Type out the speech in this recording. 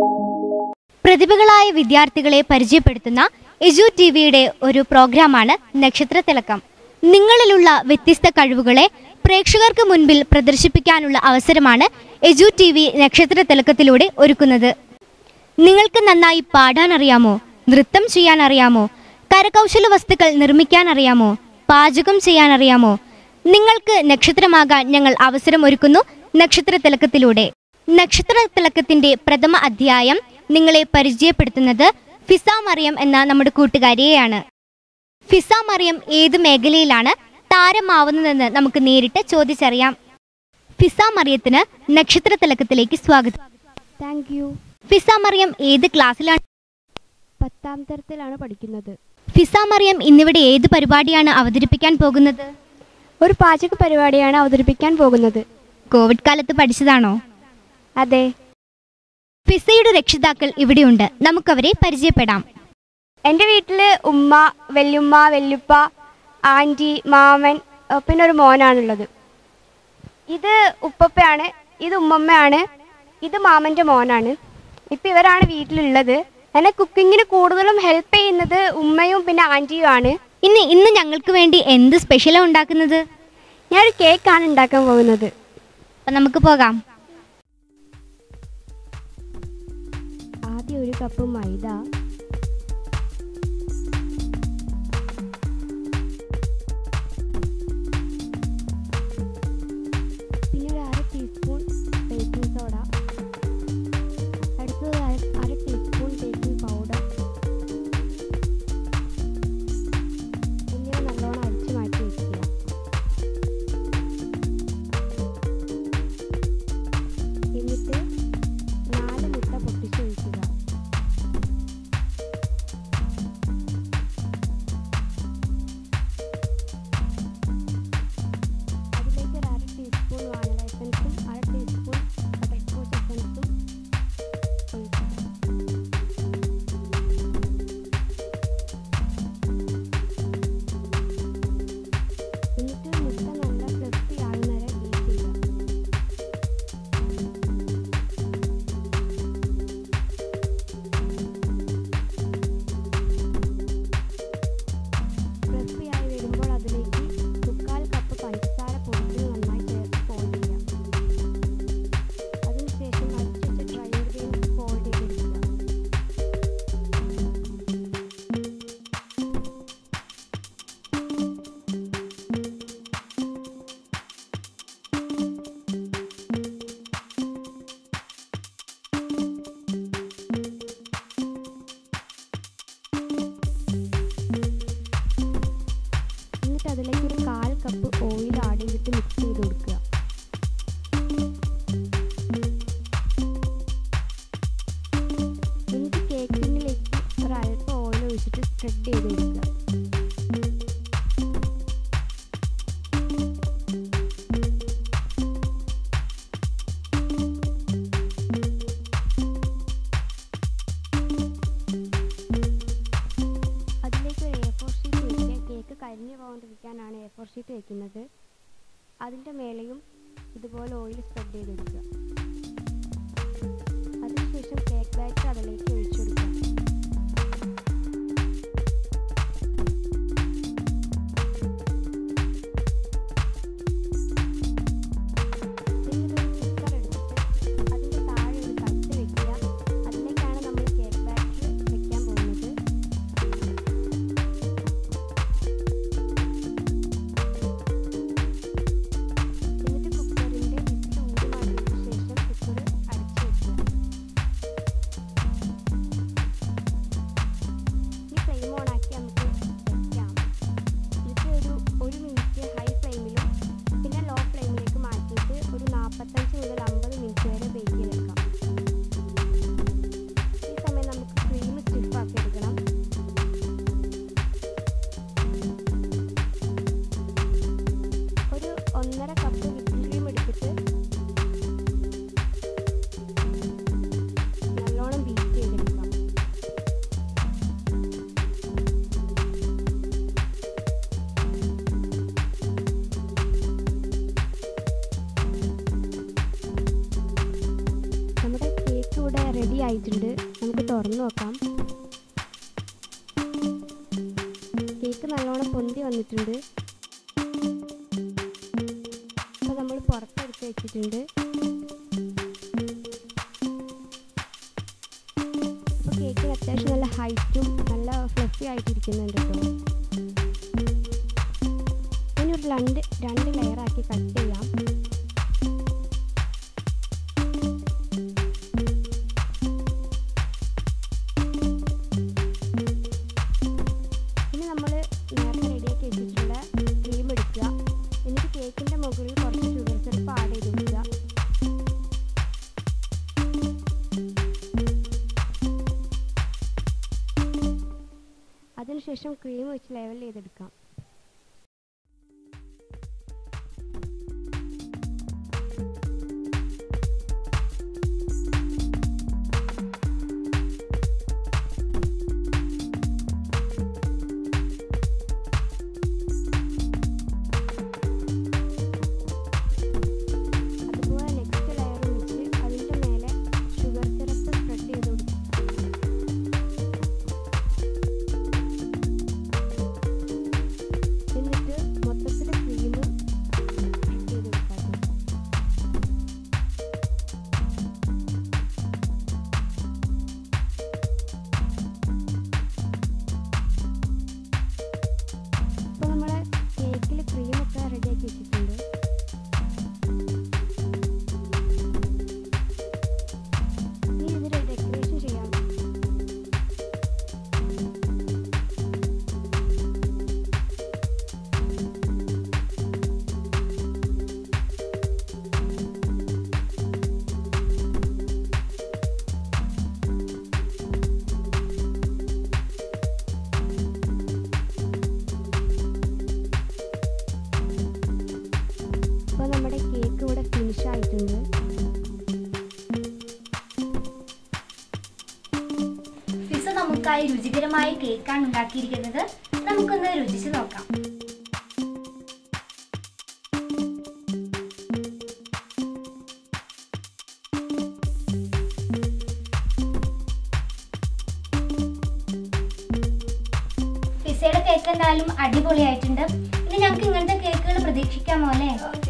പ്രതിഭകളായ വിദ്യാർത്ഥികളെ പരിചയപ്പെടുത്തുന്ന എജു ടി വിയുടെ ഒരു പ്രോഗ്രാമാണ് നക്ഷത്ര തിളക്കം നിങ്ങളിലുള്ള വ്യത്യസ്ത കഴിവുകളെ പ്രേക്ഷകർക്ക് മുൻപിൽ പ്രദർശിപ്പിക്കാനുള്ള അവസരമാണ് എജു ടി വി നക്ഷത്ര തിളക്കത്തിലൂടെ ഒരുക്കുന്നത് നിങ്ങൾക്ക് നന്നായി പാടാൻ അറിയാമോ നൃത്തം ചെയ്യാൻ അറിയാമോ കരകൗശല വസ്തുക്കൾ നിർമ്മിക്കാൻ അറിയാമോ പാചകം ചെയ്യാൻ അറിയാമോ നിങ്ങൾക്ക് നക്ഷത്രമാകാൻ ഞങ്ങൾ അവസരം ഒരുക്കുന്നു നക്ഷത്ര തിളക്കത്തിലൂടെ നക്ഷത്ര തിളക്കത്തിന്റെ പ്രഥമ അധ്യായം നിങ്ങളെ പരിചയപ്പെടുത്തുന്നത് ഫിസ മറിയം എന്ന നമ്മുടെ കൂട്ടുകാരിയെയാണ് ഫിസ മറിയം ഏത് മേഖലയിലാണ് താരമാവുന്നതെന്ന് നമുക്ക് നേരിട്ട് ചോദിച്ചറിയാം ഫിസ മറിയത്തിന് നക്ഷത്ര തിളക്കത്തിലേക്ക് സ്വാഗതം താങ്ക് യു ഫിസ മറിയം ഏത് ക്ലാസ്സിലാണ് പത്താം തരത്തിലാണ് പഠിക്കുന്നത് ഫിസ മറിയം ഇന്നിവിടെ ഏത് പരിപാടിയാണ് അവതരിപ്പിക്കാൻ പോകുന്നത് ഒരു പാചക പരിപാടിയാണ് അവതരിപ്പിക്കാൻ പോകുന്നത് കോവിഡ് കാലത്ത് പഠിച്ചതാണോ അതെ ഫിസയുടെ രക്ഷിതാക്കൾ ഇവിടെയുണ്ട് നമുക്കവരെ പരിചയപ്പെടാം എൻ്റെ വീട്ടിൽ ഉമ്മ വല്യുമ്മ വല്യുപ്പ ആൻറ്റി മാമൻ ഏഹ് പിന്നെ ഒരു മോനാണുള്ളത് ഇത് ഉപ്പപ്പയാണ് ഇത് ഉമ്മമ്മയാണ് ഇത് മാമൻ്റെ മോനാണ് ഇപ്പം ഇവരാണ് വീട്ടിലുള്ളത് എന്നെ കുക്കിങ്ങിന് കൂടുതലും ഹെൽപ്പ് ചെയ്യുന്നത് ഉമ്മയും പിന്നെ ആൻറ്റിയും ആണ് ഇന്ന് ഇന്ന് ഞങ്ങൾക്ക് വേണ്ടി എന്ത് സ്പെഷ്യലാണ് ഉണ്ടാക്കുന്നത് ഞാനൊരു കേക്കാണ് ഉണ്ടാക്കാൻ പോകുന്നത് അപ്പൊ നമുക്ക് പോകാം ആദ്യം ഒരു കപ്പ് മൈദ പിന്നെ ഒരു അര ടീസ്പൂൺ ബേക്കിംഗ് സോഡ അടുത്തത് അര അര ടീസ്പൂൺ ബേക്കിംഗ് പൗഡർ എന്നിവ നല്ലോണം അരിച്ച് മാറ്റി വയ്ക്കുക എന്നിട്ട് നാല് മുട്ട പൊട്ടിച്ചൊഴിക്കുക അതിലേക്ക് ഒരു അര ടീസ്പൂൺ വാനില എസൻസും അര ടീസ്പൂൺ ബട്ടർസ്കോച്ച് എസൻസും ഒഴിക്കുക എന്നിട്ട് മുട്ട നല്ല ഫ്ലഫി ആകുന്നവരെ ബീറ്റ് ചെയ്യുക ക്രിസ്പിയായി വരുമ്പോൾ അതിലേക്ക് മുക്കാൽ കപ്പ് പഞ്ചസാര പൊടിച്ചത് നന്നായി ചേർത്ത് ഫോൾഡ് ചെയ്യാം അതിനുശേഷം അടിച്ചു വെച്ച ഡ്രൈ ഇൻഗ്രീഡിയൻസ് ഫോൾഡ് ചെയ്തെടുക്കുക എന്നിട്ട് അതിലേക്ക് ഒരു കാൽ കപ്പ് ഓയിൽ ആഡ് ചെയ്തിട്ട് മിക്സ് ചെയ്ത് കൊടുക്കുക എന്നിട്ട് കേക്ക് ടിന്നിലേക്ക് ഒരു അല്പം ഓയിൽ ഒഴിച്ചിട്ട് സ്പ്രെഡ് ചെയ്ത് കൊടുക്കുക അതിലേക്ക് ഒരു എ ഫോർ ഷീറ്റ് വയ്ക്കുക കേക്ക് കരിഞ്ഞു പോകാണ്ടിരിക്കാനാണ് എ ഫോർ ഷീറ്റ് വയ്ക്കുന്നത് അതിൻ്റെ മേലെയും ഇതുപോലെ ഓയിൽ സ്പ്രെഡ് ചെയ്തെടുക്കുക അതിനുശേഷം കേക്ക് ബാറ്റർ അതിലേക്ക് ഒഴിച്ചു കൊടുക്കുക എന്നിട്ട് ഒരു കുക്കർ എടുത്തിട്ട് അതിൻ്റെ താഴെ ഒരു തട്ട് വെക്കുക അതിലേക്കാണ് നമ്മൾ കേക്ക് ബാറ്റർ വെക്കാൻ പോകുന്നത് എന്നിട്ട് കുക്കറിൻ്റെ ലിഡ് ഊരി മാറ്റിയതിനു ശേഷം കുക്കർ അടച്ചു വെക്കുക ആയിട്ടുണ്ട് നമുക്ക് തുറന്നു നോക്കാം കേക്ക് നല്ലോണം പൊന്തി വന്നിട്ടുണ്ട് അപ്പോൾ നമ്മൾ പുറത്തെടുത്ത് വെച്ചിട്ടുണ്ട് അപ്പോൾ കേക്കിന് അത്യാവശ്യം നല്ല ഹൈറ്റും നല്ല ഫ്ലഫി ആയിട്ടിരിക്കുന്നുണ്ട് കേട്ടോ ഇനി ഒരു രണ്ട് രണ്ട് ലെയറാക്കി കട്ട് ചെയ്യാം ഇനി നമ്മൾ നേരത്തെ റെഡിയാക്കി വെച്ചിട്ടുള്ള ക്രീം എടുക്കുക എന്നിട്ട് കേക്കിൻ്റെ മുകളിൽ കുറച്ച് ഷുഗർ സിറപ്പ് ആഡ് ചെയ്ത് കൊടുക്കുക അതിനുശേഷം ക്രീം വെച്ച് ലെവൽ ചെയ്തെടുക്കാം അതുപോലെ നെക്സ്റ്റ് ലെയർ വെച്ച് അതിൻ്റെ മേലെ ഷുഗർ സിറപ്പ് സ്പ്രെഡ് ചെയ്ത് കൊടുക്കും എന്നിട്ട് മൊത്തത്തിൽ ക്രീം ചെയ്ത് കൊടുക്കാം ഇപ്പോൾ നമ്മൾ കേക്കിൽ ക്രീമൊക്കെ റെഡിയാക്കി വെച്ചിട്ടുണ്ട് ഇനി ഇതിൽ ഡെക്കറേഷൻ ചെയ്യാം ഇപ്പോൾ നമ്മുടെ കേക്ക് ഇവിടെ ഫിനിഷ് ആയിട്ടുണ്ട് ഫിസ നമുക്കായി രുചികരമായ കേക്കാണ് ഉണ്ടാക്കിയിരിക്കുന്നത് നമുക്കൊന്ന് രുചിച്ച് നോക്കാം പിസയുടെ കേക്ക് എന്തായാലും അടിപൊളിയായിട്ടുണ്ട് ഇനി ഞങ്ങൾക്ക് ഇങ്ങനത്തെ കേക്കുകൾ പ്രതീക്ഷിക്കാമോ അല്ലേ